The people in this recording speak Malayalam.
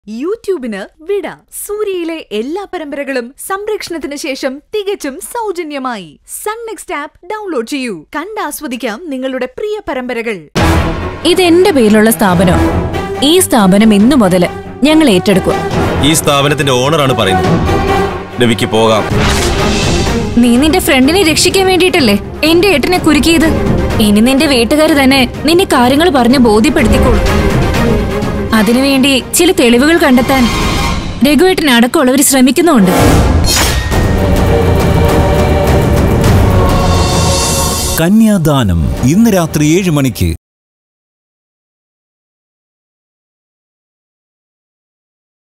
യൂട്യൂബിന് വിട സൂര്യയിലെ എല്ലാ പരമ്പരകളും സംരക്ഷണത്തിന് ശേഷം തികച്ചും സൗജന്യമായി സൺ നെക്സ്റ്റ് ആപ്പ് ഡൗൺലോഡ് ചെയ്യൂ കണ്ടാസ്വദിക്കാം നിങ്ങളുടെ പ്രിയ പരമ്പരകൾ ഇത് എന്റെ പേരിലുള്ള സ്ഥാപനം ഈ സ്ഥാപനം ഇന്നു മുതല് ഞങ്ങൾ ഏറ്റെടുക്കും ഈ സ്ഥാപനത്തിന്റെ ഓണറാണ് പറയുന്നത് രവിക്ക് പോകാം നീ നിന്റെ ഫ്രണ്ടിനെ രക്ഷിക്കാൻ വേണ്ടിയിട്ടല്ലേ എന്റെ ഏട്ടനെ കുരുക്കിയത് ഇനി നിന്റെ വീട്ടുകാർ തന്നെ നിന്നെ കാര്യങ്ങൾ പറഞ്ഞ് ബോധ്യപ്പെടുത്തിക്കോളും അതിനുവേണ്ടി ചില തെളിവുകൾ കണ്ടെത്താൻ രഘുവേട്ടൻ അടക്കമുള്ളവർ ശ്രമിക്കുന്നുമുണ്ട് കന്യാദാനം ഇന്ന് രാത്രി ഏഴ് മണിക്ക്